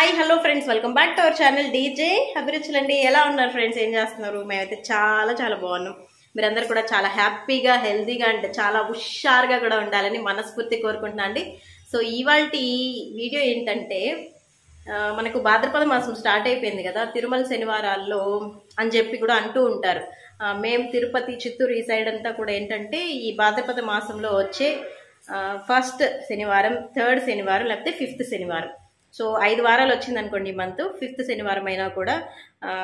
Hi hello friends welcome back to our channel DJ అభిరుచులండి ఎలా ఉన్నారు ఫ్రెండ్స్ ఏం చేస్తున్నారు మేమైతే చాలా చాలా బాగున్నాం మీరందరూ కూడా చాలా హ్యాపీగా హెల్తీగా అండ్ చాలా హుషారుగా కూడా ఉండాలని మనస్ఫూర్తి కోరుకుంటున్నా అండి సో ఇవాళ వీడియో ఏంటంటే ఆ, మనకు భాద్రపద మాసం స్టార్ట్ అయిపోయింది కదా తిరుమల శనివారాల్లో అని చెప్పి కూడా అంటూ ఉంటారు ఆ, మేము తిరుపతి చిత్తూరు ఈ సైడ్ అంతా కూడా ఏంటంటే ఈ భాద్రపద మాసంలో వచ్చే ఫస్ట్ శనివారం థర్డ్ శనివారం లేకపోతే ఫిఫ్త్ శనివారం సో ఐదు వారాలు వచ్చింది అనుకోండి ఈ మంత్ ఫిఫ్త్ శనివారం అయినా కూడా ఆ,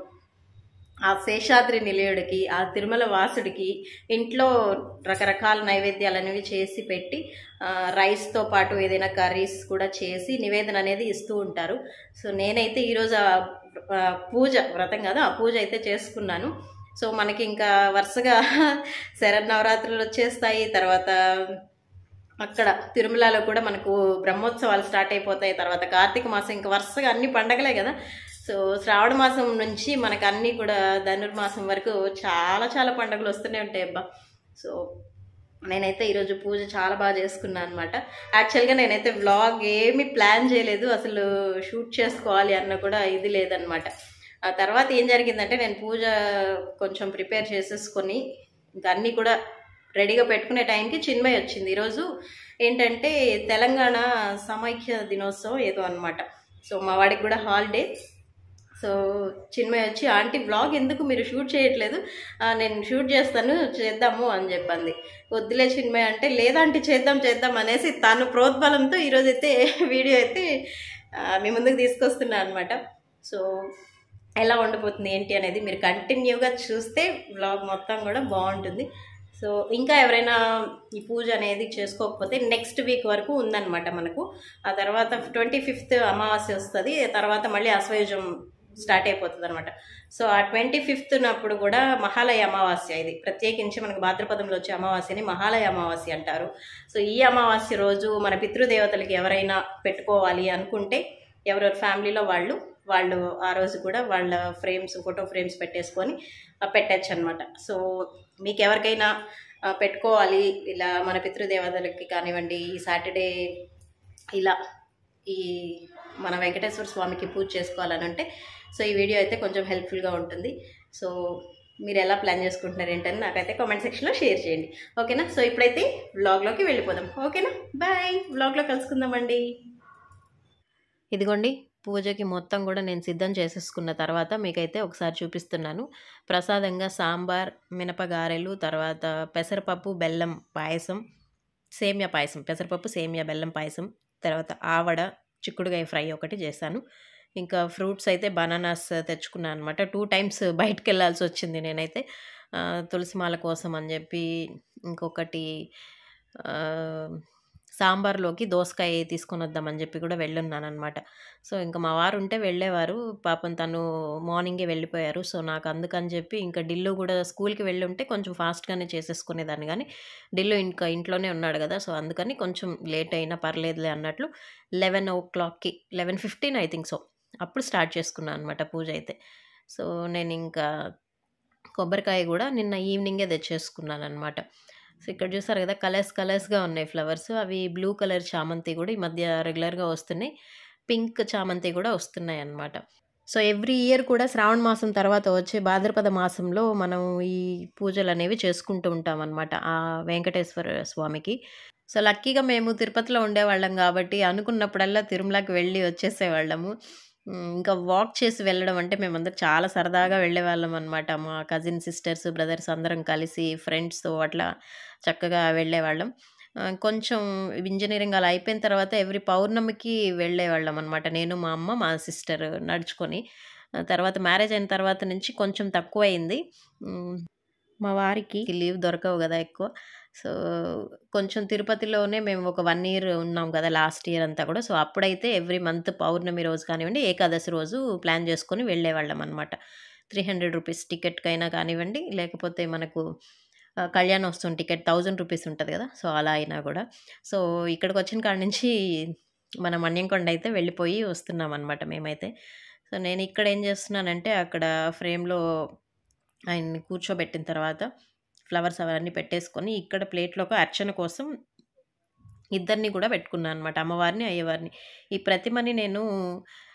ఆ శేషాద్రి నిలయుడికి ఆ తిరుమల వాసుడికి ఇంట్లో రకరకాల నైవేద్యాలు అనేవి చేసి పెట్టి ఆ, రైస్తో పాటు ఏదైనా కర్రీస్ కూడా చేసి నివేదన అనేది ఇస్తూ ఉంటారు సో నేనైతే ఈరోజు ఆ ఆ, పూజ వ్రతం కదా ఆ పూజ అయితే చేసుకున్నాను సో మనకి ఇంకా వరుసగా శరన్నవరాత్రులు వచ్చేస్తాయి తర్వాత అక్కడ తిరుమలలో కూడా మనకు బ్రహ్మోత్సవాలు స్టార్ట్ అయిపోతాయి తర్వాత కార్తీక మాసం ఇంకా వరుసగా అన్ని పండగలే కదా సో శ్రావణ మాసం నుంచి మనకు అన్నీ కూడా ధనుర్మాసం వరకు చాలా చాలా పండుగలు వస్తూనే ఉంటాయి అబ్బా సో నేనైతే ఈరోజు పూజ చాలా బాగా చేసుకున్నాను అనమాట యాక్చువల్గా నేనైతే వ్లాగ్ ఏమీ ప్లాన్ చేయలేదు అసలు షూట్ చేసుకోవాలి అన్న కూడా ఇది లేదనమాట ఆ తర్వాత ఏం జరిగిందంటే నేను పూజ కొంచెం ప్రిపేర్ చేసేసుకొని ఇంకా అన్నీ కూడా రెడీగా పెట్టుకునే టైంకి చిన్మయ్ వచ్చింది ఈరోజు ఏంటంటే తెలంగాణ సమైక్య దినోత్సవం ఏదో అనమాట సో మా వాడికి కూడా హాలిడే సో చిన్మయ్ వచ్చి ఆంటీ బ్లాగ్ ఎందుకు మీరు షూట్ చేయట్లేదు "ఆ, నేను షూట్ చేస్తాను చేద్దాము అని చెప్పింది వద్దులే చిన్మయ్ అంటే లేదంటే చేద్దాం చేద్దాం అనేసి తను ప్రోద్బలంతో ఈరోజు అయితే వీడియో అయితే ఆ, మీ ముందుకు తీసుకొస్తున్నా అనమాట సో ఎలా ఉండబోతుంది ఏంటి అనేది మీరు కంటిన్యూగా చూస్తే బ్లాగ్ మొత్తం కూడా బాగుంటుంది సో ఇంకా ఎవరైనా ఈ పూజ అనేది చేసుకోకపోతే నెక్స్ట్ వీక్ వరకు ఉందన్నమాట మనకు ఆ తర్వాత ట్వంటీ ఫిఫ్త్ అమావాస్య వస్తుంది తర్వాత మళ్ళీ అశ్వయుజం స్టార్ట్ అయిపోతుంది అనమాట సో ఆ ట్వంటీ ఫిఫ్త్ అప్పుడు కూడా మహాలయ అమావాస్య ఇది ప్రత్యేకించి మనకు భాద్రపదంలో వచ్చే అమావాస్యని మహాలయ అమావాస్య అంటారు సో ఈ అమావాస్య రోజు మన పితృదేవతలకి ఎవరైనా పెట్టుకోవాలి అనుకుంటే ఎవరెవరి ఫ్యామిలీలో వాళ్ళు వాళ్ళు ఆ రోజు కూడా వాళ్ళ ఫ్రేమ్స్ ఫోటో ఫ్రేమ్స్ పెట్టేసుకొని పెట్టచ్చు అనమాట సో మీకు ఎవరికైనా ఆ, పెట్టుకోవాలి ఇలా మన పితృదేవతలకి కానివ్వండి ఈ సాటర్డే ఇలా ఈ మన వెంకటేశ్వర స్వామికి పూజ చేసుకోవాలని అంటే సో ఈ వీడియో అయితే కొంచెం హెల్ప్ఫుల్గా ఉంటుంది సో మీరు ఎలా ప్లాన్ చేసుకుంటున్నారు ఏంటని నాకైతే కామెంట్ సెక్షన్లో షేర్ చేయండి ఓకేనా సో ఇప్పుడైతే వ్లాగ్లోకి వెళ్ళిపోదాం ఓకేనా బాయ్ వ్లాగ్లో కలుసుకుందామండి ఇదిగోండి పూజకి మొత్తం కూడా నేను సిద్ధం చేసేసుకున్న తర్వాత మీకైతే ఒకసారి చూపిస్తున్నాను ప్రసాదంగా సాంబార్ మినపగారెలు తర్వాత పెసరపప్పు బెల్లం పాయసం సేమియా పాయసం పెసరపప్పు సేమియా బెల్లం పాయసం తర్వాత ఆవడ చిక్కుడుగాయ ఫ్రై ఒకటి చేశాను ఇంకా ఫ్రూట్స్ అయితే బనానాస్ తెచ్చుకున్నాను అనమాట టూ టైమ్స్ బయటకు వెళ్ళాల్సి వచ్చింది నేనైతే ఆ, తులసిమాల కోసం అని చెప్పి ఇంకొకటి ఆ, సాంబార్లోకి దోసకాయ తీసుకొని వద్దామని చెప్పి కూడా వెళ్ళున్నాను అనమాట సో ఇంకా మా వారు ఉంటే వెళ్ళేవారు పాపం తను మార్నింగే వెళ్ళిపోయారు సో నాకు అందుకని చెప్పి ఇంకా డిల్లు కూడా స్కూల్కి వెళ్ళి ఉంటే కొంచెం ఫాస్ట్గానే చేసేసుకునేదాన్ని కానీ డిల్లు ఇంకా ఇంట్లోనే ఉన్నాడు కదా సో అందుకని కొంచెం లేట్ అయినా పర్లేదులే అన్నట్లు లెవెన్ ఓ క్లాక్కి eleven fifteen I think so అప్పుడు స్టార్ట్ చేసుకున్నాను అనమాట పూజ అయితే సో నేను ఇంకా కొబ్బరికాయ కూడా నిన్న ఈవినింగే తెచ్చేసుకున్నాను అనమాట సో ఇక్కడ చూసారు కదా కలర్స్ కలర్స్గా ఉన్నాయి ఫ్లవర్స్ అవి బ్లూ కలర్ చామంతి కూడా ఈ మధ్య రెగ్యులర్గా వస్తున్నాయి పింక్ చామంతి కూడా వస్తున్నాయి అన్నమాట సో ఎవ్రీ ఇయర్ కూడా శ్రావణ మాసం తర్వాత వచ్చే భాద్రపద మాసంలో మనం ఈ పూజలు అనేవి చేసుకుంటూ ఉంటాం అనమాట ఆ వెంకటేశ్వర స్వామికి సో లక్కీగా మేము తిరుపతిలో ఉండేవాళ్ళం కాబట్టి అనుకున్నప్పుడల్లా తిరుమలకి వెళ్ళి వచ్చేసేవాళ్ళము ఉమ్, ఇంకా వాక్ చేసి వెళ్ళడం అంటే మేమందరం చాలా సరదాగా వెళ్ళేవాళ్ళం అనమాట మా కజిన్ సిస్టర్స్ బ్రదర్స్ అందరం కలిసి ఫ్రెండ్స్తో అట్లా చక్కగా వెళ్ళేవాళ్ళం ఆ, కొంచెం ఇంజనీరింగ్ అలా అయిపోయిన తర్వాత ఎవ్రీ పౌర్ణమికి వెళ్ళేవాళ్ళం అనమాట నేను మా అమ్మ మా సిస్టర్ నడుచుకొని ఆ తర్వాత మ్యారేజ్ అయిన తర్వాత నుంచి కొంచెం తక్కువ అయింది ఉమ్, మా వారికి లీవ్ దొరకవు కదా ఎక్కువ సో కొంచెం తిరుపతిలోనే మేము ఒక వన్ ఇయర్ ఉన్నాం కదా లాస్ట్ ఇయర్ అంతా కూడా సో అప్పుడైతే ఎవ్రీ మంత్ పౌర్ణమి రోజు కానివ్వండి ఏకాదశి రోజు ప్లాన్ చేసుకొని వెళ్ళేవాళ్ళం అనమాట త్రీ హండ్రెడ్ రూపీస్ టికెట్కైనా కానివ్వండి లేకపోతే మనకు ఆ, కళ్యాణోత్సవం టికెట్ థౌజండ్ రూపీస్ ఉంటుంది కదా సో అలా అయినా కూడా సో ఇక్కడికి వచ్చిన కాడ నుంచి మన మన్యంకొండ అయితే వెళ్ళిపోయి వస్తున్నాం అనమాట మేమైతే సో నేను ఇక్కడ ఏం చేస్తున్నానంటే అక్కడ ఫ్రేమ్లో ఆయన్ని కూర్చోబెట్టిన తర్వాత ఫ్లవర్స్ అవన్నీ పెట్టేసుకొని ఇక్కడ ప్లేట్లోకి అర్చన కోసం ఇద్దరిని కూడా పెట్టుకున్నాను అనమాట అమ్మవారిని అయ్యవారిని ఈ ప్రతిమని నేను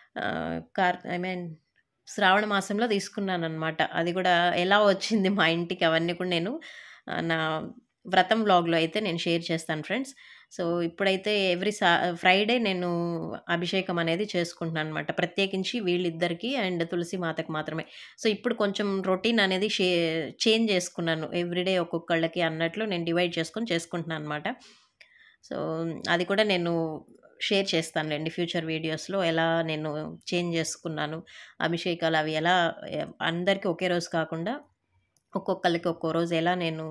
కార్ ఐ మీన్ శ్రావణ మాసంలో తీసుకున్నాననమాట అది కూడా ఎలా వచ్చింది మా ఇంటికి అవన్నీ కూడా నేను ఆ, నా వ్రతం వ్లాగ్లో అయితే నేను షేర్ చేస్తాను ఫ్రెండ్స్ సో ఇప్పుడైతే ఎవ్రీ సా ఫ్రైడే నేను అభిషేకం అనేది చేసుకుంటున్నాను అనమాట ప్రత్యేకించి వీళ్ళిద్దరికి అండ్ తులసి మాతకు మాత్రమే సో ఇప్పుడు కొంచెం రొటీన్ అనేది షే చేంజ్ చేసుకున్నాను ఎవ్రీడే ఒక్కొక్కళ్ళకి అన్నట్లు నేను డివైడ్ చేసుకొని చేసుకుంటున్నాను అనమాట సో అది కూడా నేను షేర్ చేస్తానులేండి ఫ్యూచర్ వీడియోస్లో ఎలా నేను చేంజ్ చేసుకున్నాను అభిషేకాలు అవి ఎలా ఎ, అందరికీ ఒకే రోజు కాకుండా ఒక్కొక్కరికి ఒక్కో రోజు ఎలా నేను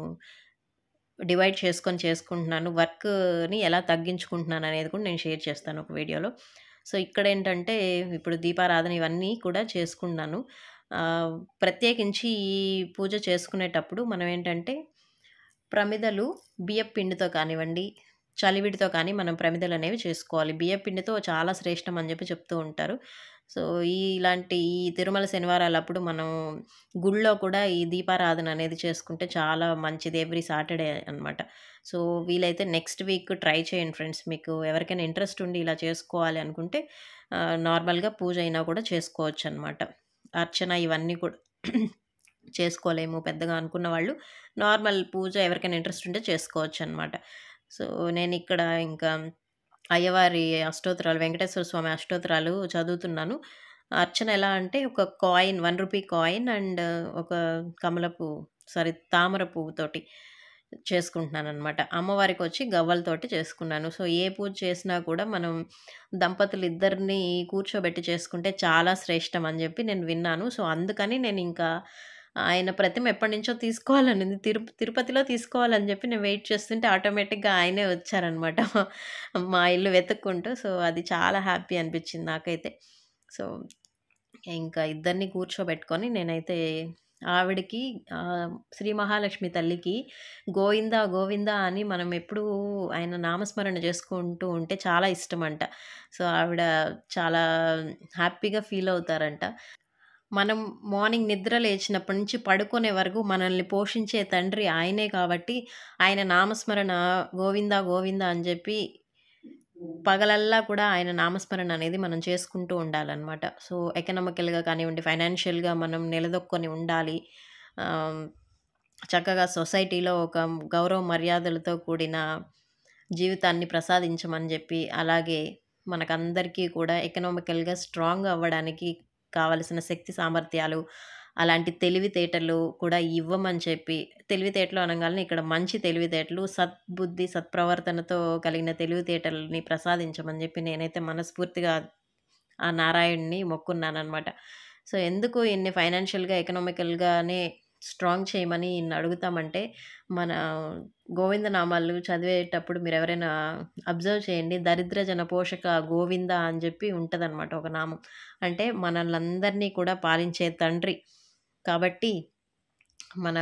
డివైడ్ చేసుకొని చేసుకుంటున్నాను వర్క్ని ఎలా తగ్గించుకుంటున్నాను అనేది కూడా నేను షేర్ చేస్తాను ఒక వీడియోలో సో ఇక్కడ ఏంటంటే ఇప్పుడు దీపారాధన ఇవన్నీ కూడా చేసుకున్నాను ఆ, ప్రత్యేకించి ఈ పూజ చేసుకునేటప్పుడు మనం ఏంటంటే ప్రమిదలు బియ్యపు పిండితో కానివ్వండి చలివిడితో కానీ మనం ప్రమిదలు అనేవి చేసుకోవాలి బియ్యపు పిండితో చాలా శ్రేష్టం అని చెప్పి చెప్తూ ఉంటారు సో ఈ ఇలాంటి ఈ తిరుమల శనివారాలు అప్పుడు మనం గుళ్ళో కూడా ఈ దీపారాధన అనేది చేసుకుంటే చాలా మంచిది ఎవ్రీ సాటర్డే అనమాట సో వీలైతే నెక్స్ట్ వీక్ ట్రై చేయండి ఫ్రెండ్స్ మీకు ఎవరికైనా ఇంట్రెస్ట్ ఉండి ఇలా చేసుకోవాలి అనుకుంటే ఆ, నార్మల్గా పూజ అయినా కూడా చేసుకోవచ్చు అనమాట అర్చన ఇవన్నీ కూడా చేసుకోలేము పెద్దగా అనుకున్న వాళ్ళు నార్మల్ పూజ ఎవరికైనా ఇంట్రెస్ట్ ఉంటే చేసుకోవచ్చు అనమాట సో నేను ఇక్కడ ఇంకా అయ్యవారి అష్టోత్తరాలు వెంకటేశ్వర స్వామి అష్టోత్తరాలు చదువుతున్నాను అర్చన ఎలా అంటే ఒక coin one rupee coin and ఒక కమలపు సారీ తామర పువ్వుతోటి చేసుకుంటున్నాను అనమాట అమ్మవారికి వచ్చి గవ్వలతోటి చేసుకున్నాను సో ఏ పూజ చేసినా కూడా మనం దంపతులు ఇద్దరిని కూర్చోబెట్టి చేసుకుంటే చాలా శ్రేష్టం అని చెప్పి నేను విన్నాను సో అందుకని నేను ఇంకా ఆయన ప్రతిమ ఎప్పటి నుంచో తీసుకోవాలని తిరు తిరుపతిలో తీసుకోవాలని చెప్పి నేను వెయిట్ చేస్తుంటే ఆటోమేటిక్గా ఆయనే వచ్చారనమాట మా ఇల్లు వెతుక్కుంటూ సో అది చాలా హ్యాపీ అనిపించింది నాకైతే సో ఇంకా ఇద్దరిని కూర్చోబెట్టుకొని నేనైతే ఆవిడకి ఆ, శ్రీ మహాలక్ష్మి తల్లికి గోవింద గోవింద అని మనం ఎప్పుడూ ఆయన నామస్మరణ చేసుకుంటూ ఉంటే చాలా ఇష్టం అంట సో ఆవిడ చాలా హ్యాపీగా ఫీల్ అవుతారంట మనం మార్నింగ్ నిద్ర లేచినప్పటి నుంచి పడుకునే వరకు మనల్ని పోషించే తండ్రి ఆయనే కాబట్టి ఆయన నామస్మరణ గోవింద గోవింద అని చెప్పి పగలల్లా కూడా ఆయన నామస్మరణ అనేది మనం చేసుకుంటూ ఉండాలన్నమాట సో ఎకనామికల్గా కానివ్వండి ఫైనాన్షియల్గా మనం నిలదొక్కొని ఉండాలి ఆ, చక్కగా సొసైటీలో ఒక గౌరవ మర్యాదలతో కూడిన జీవితాన్ని ప్రసాదించమని చెప్పి అలాగే మనకందరికీ కూడా ఎకనామికల్గా స్ట్రాంగ్ అవ్వడానికి కావలసిన శక్తి సామర్థ్యాలు అలాంటి తెలివితేటలు కూడా ఇవ్వమని చెప్పి తెలివితేటలు అనగానే ఇక్కడ మంచి తెలివితేటలు సద్బుద్ధి సత్ప్రవర్తనతో కలిగిన తెలివితేటలని ప్రసాదించమని చెప్పి నేనైతే మనస్ఫూర్తిగా ఆ నారాయణ్ణి మొక్కున్నానమాట సో ఎందుకు ఇన్ని ఫైనాన్షియల్గా ఎకనామికల్గానే స్ట్రాంగ్ చేయమని ఇన్ని అడుగుతామంటే మన గోవిందనామాలు చదివేటప్పుడు మీరు ఎవరైనా అబ్జర్వ్ చేయండి దరిద్ర జన పోషక గోవింద అని చెప్పి ఉంటుందన్నమాట ఒక నామం అంటే మనల్ని కూడా పాలించే తండ్రి కాబట్టి మనం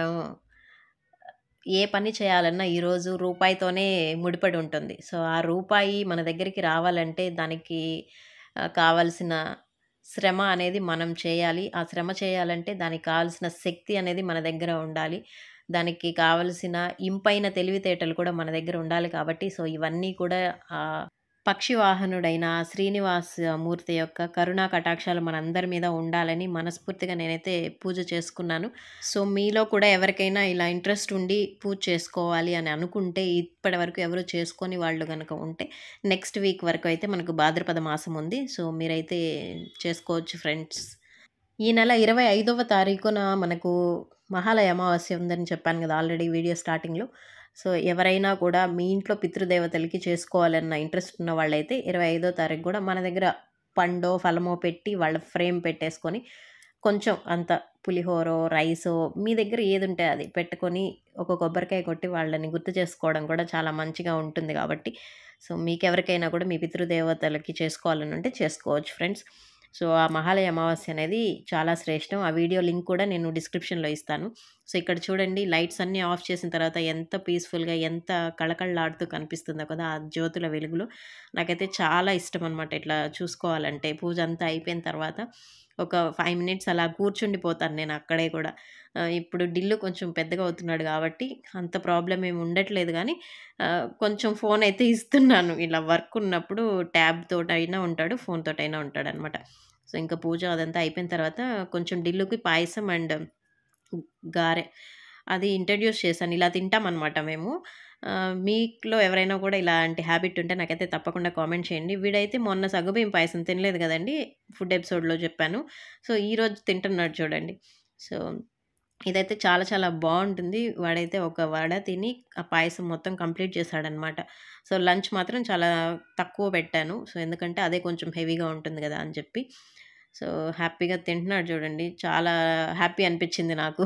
ఏ పని చేయాలన్నా ఈరోజు రూపాయితోనే ముడిపడి ఉంటుంది సో ఆ రూపాయి మన దగ్గరికి రావాలంటే దానికి ఆ, కావలసిన శ్రమ అనేది మనం చేయాలి ఆ శ్రమ చేయాలంటే దానికి కావాల్సిన శక్తి అనేది మన దగ్గర ఉండాలి దానికి కావలసిన ఇంపైన తెలివితేటలు కూడా మన దగ్గర ఉండాలి కాబట్టి సో ఇవన్నీ కూడా ఆ పక్షి వాహనుడైన శ్రీనివాస మూర్తి యొక్క కరుణా కటాక్షాలు మనందరి మీద ఉండాలని మనస్ఫూర్తిగా నేనైతే పూజ చేసుకున్నాను సో మీలో కూడా ఎవరికైనా ఇలా ఇంట్రెస్ట్ ఉండి పూజ చేసుకోవాలి అని అనుకుంటే ఇప్పటి వరకు ఎవరు చేసుకొని వాళ్ళు కనుక ఉంటే నెక్స్ట్ వీక్ వరకు అయితే మనకు భాద్రపద మాసం ఉంది సో మీరైతే చేసుకోవచ్చు ఫ్రెండ్స్ ఈ నెల ఇరవై ఐదవ తారీఖున మనకు మహాలయ అమావాస్య ఉందని చెప్పాను కదా ఆల్రెడీ వీడియో స్టార్టింగ్లో సో ఎవరైనా కూడా మీ ఇంట్లో పితృదేవతలకి చేసుకోవాలన్న ఇంట్రెస్ట్ ఉన్న వాళ్ళైతే ఇరవై ఐదో తారీఖు కూడా మన దగ్గర పండో ఫలమో పెట్టి వాళ్ళ ఫ్రేమ్ పెట్టేసుకొని కొంచెం అంత పులిహోరో రైసో మీ దగ్గర ఏది ఉంటే అది పెట్టుకొని ఒక కొబ్బరికాయ కొట్టి వాళ్ళని గుర్తు చేసుకోవడం కూడా చాలా మంచిగా ఉంటుంది కాబట్టి సో మీకు ఎవరికైనా కూడా మీ పితృదేవతలకి చేసుకోవాలని ఉంటే చేసుకోవచ్చు ఫ్రెండ్స్ సో ఆ మహాలయ అమావాస్య అనేది చాలా శ్రేష్టం ఆ వీడియో లింక్ కూడా నేను డిస్క్రిప్షన్లో ఇస్తాను సో ఇక్కడ చూడండి లైట్స్ అన్నీ ఆఫ్ చేసిన తర్వాత ఎంత పీస్ఫుల్గా ఎంత కళకళలాడుతూ కనిపిస్తుందో కదా ఆ జ్యోతుల వెలుగులో నాకైతే చాలా ఇష్టం అనమాట ఇట్లా చూసుకోవాలంటే పూజ అంతా అయిపోయిన తర్వాత ఒక ఫైవ్ మినిట్స్ అలా కూర్చుండిపోతాను నేను అక్కడే కూడా ఆ, ఇప్పుడు డిల్లు కొంచెం పెద్దగా అవుతున్నాడు కాబట్టి అంత ప్రాబ్లం ఏమి ఉండట్లేదు కానీ ఆ, కొంచెం ఫోన్ అయితే ఇస్తున్నాను ఇలా వర్క్ ఉన్నప్పుడు ట్యాబ్ తోటైనా ఉంటాడు ఫోన్ తోటైనా ఉంటాడు అనమాట సో ఇంకా పూజ అదంతా అయిపోయిన తర్వాత కొంచెం డిల్లుకి పాయసం అండ్ గారె అది ఇంట్రడ్యూస్ చేశాను ఇలా తింటామన్నమాట మేము ఆ, మీలో ఎవరైనా కూడా ఇలాంటి హ్యాబిట్ ఉంటే నాకైతే తప్పకుండా కామెంట్ చేయండి వీడైతే మొన్న సగ్గుబియ్యం పాయసం తినలేదు కదండి ఫుడ్ ఎపిసోడ్లో చెప్పాను సో ఈరోజు తింటున్నాడు చూడండి సో ఇదైతే చాలా చాలా బాగుంటుంది వాడైతే ఒక వడ తిని ఆ పాయసం మొత్తం కంప్లీట్ చేశాడనమాట సో లంచ్ మాత్రం చాలా తక్కువ పెట్టాను సో ఎందుకంటే అదే కొంచెం హెవీగా ఉంటుంది కదా అని చెప్పి సో హ్యాపీగా తింటున్నాడు చూడండి చాలా హ్యాపీ అనిపించింది నాకు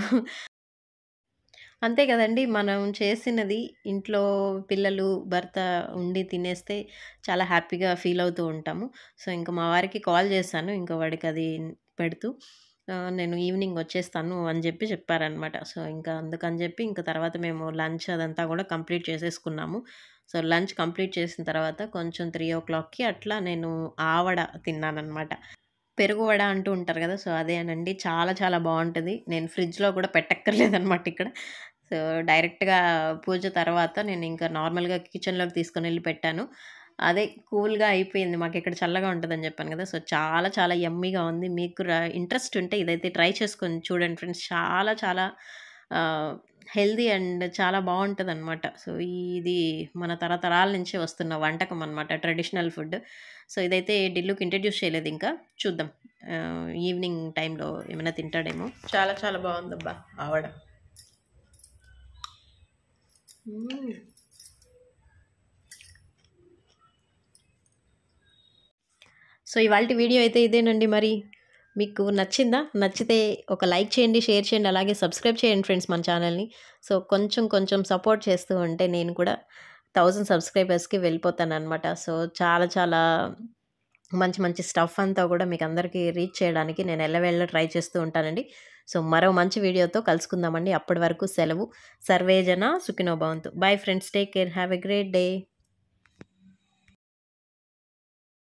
అంతే కదండి మనం చేసినది ఇంట్లో పిల్లలు భర్త ఉండి తినేస్తే చాలా హ్యాపీగా ఫీల్ అవుతూ ఉంటాము సో ఇంకా మా వారికి కాల్ చేశాను ఇంకా వాడికి అది పెడుతూ ఆ, నేను ఈవినింగ్ వచ్చేస్తాను అని చెప్పి చెప్పారనమాట సో ఇంకా అందుకని చెప్పి ఇంకా తర్వాత మేము లంచ్ అదంతా కూడా కంప్లీట్ చేసేసుకున్నాము సో లంచ్ కంప్లీట్ చేసిన తర్వాత కొంచెం త్రీ ఓ క్లాక్కి అట్లా నేను ఆవడ తిన్నానమాట పెరుగు వడ అంటూ ఉంటారు కదా సో అదేనండి చాలా చాలా బాగుంటుంది నేను ఫ్రిడ్జ్లో కూడా పెట్టక్కర్లేదనమాట ఇక్కడ సో డైరెక్ట్గా పూజ తర్వాత నేను ఇంకా నార్మల్గా కిచెన్లోకి తీసుకొని వెళ్ళి పెట్టాను అదే కూల్గా అయిపోయింది మాకు ఇక్కడ చల్లగా ఉంటుందని చెప్పాను కదా సో చాలా చాలా యమ్మీగా ఉంది మీకు ఇంట్రెస్ట్ ఉంటే ఇదైతే ట్రై చేసుకొని చూడండి ఫ్రెండ్స్ చాలా చాలా హెల్దీ అండ్ చాలా బాగుంటుంది అనమాట సో ఇది మన తరతరాల నుంచి వస్తున్న వంటకం అనమాట ట్రెడిషనల్ ఫుడ్ సో ఇదైతే డిల్లుకి ఇంట్రడ్యూస్ చేయలేదు ఇంకా చూద్దాం ఆ, ఈవినింగ్ టైంలో ఏమైనా తింటాడేమో చాలా చాలా బాగుందబ్బా ఆవడ మ్మ్. సో ఇవాళ వీడియో అయితే ఇదేనండి మరి మీకు నచ్చిందా నచ్చితే ఒక లైక్ చేయండి షేర్ చేయండి అలాగే సబ్స్క్రైబ్ చేయండి ఫ్రెండ్స్ మన ఛానల్ని సో కొంచెం కొంచెం సపోర్ట్ చేస్తూ ఉంటే నేను కూడా థౌజండ్ సబ్స్క్రైబర్స్కి వెళ్ళిపోతాను అనమాట సో చాలా చాలా మంచి మంచి స్టఫ్ అంతా కూడా మీకు అందరికీ రీచ్ చేయడానికి నేను ఎల్లవేళ్ళ ట్రై చేస్తూ ఉంటానండి సో మరో మంచి వీడియోతో కలుసుకుందామండి అప్పటి వరకు సెలవు సర్వేజన సుఖినో భవంతు bye friends take care have a great day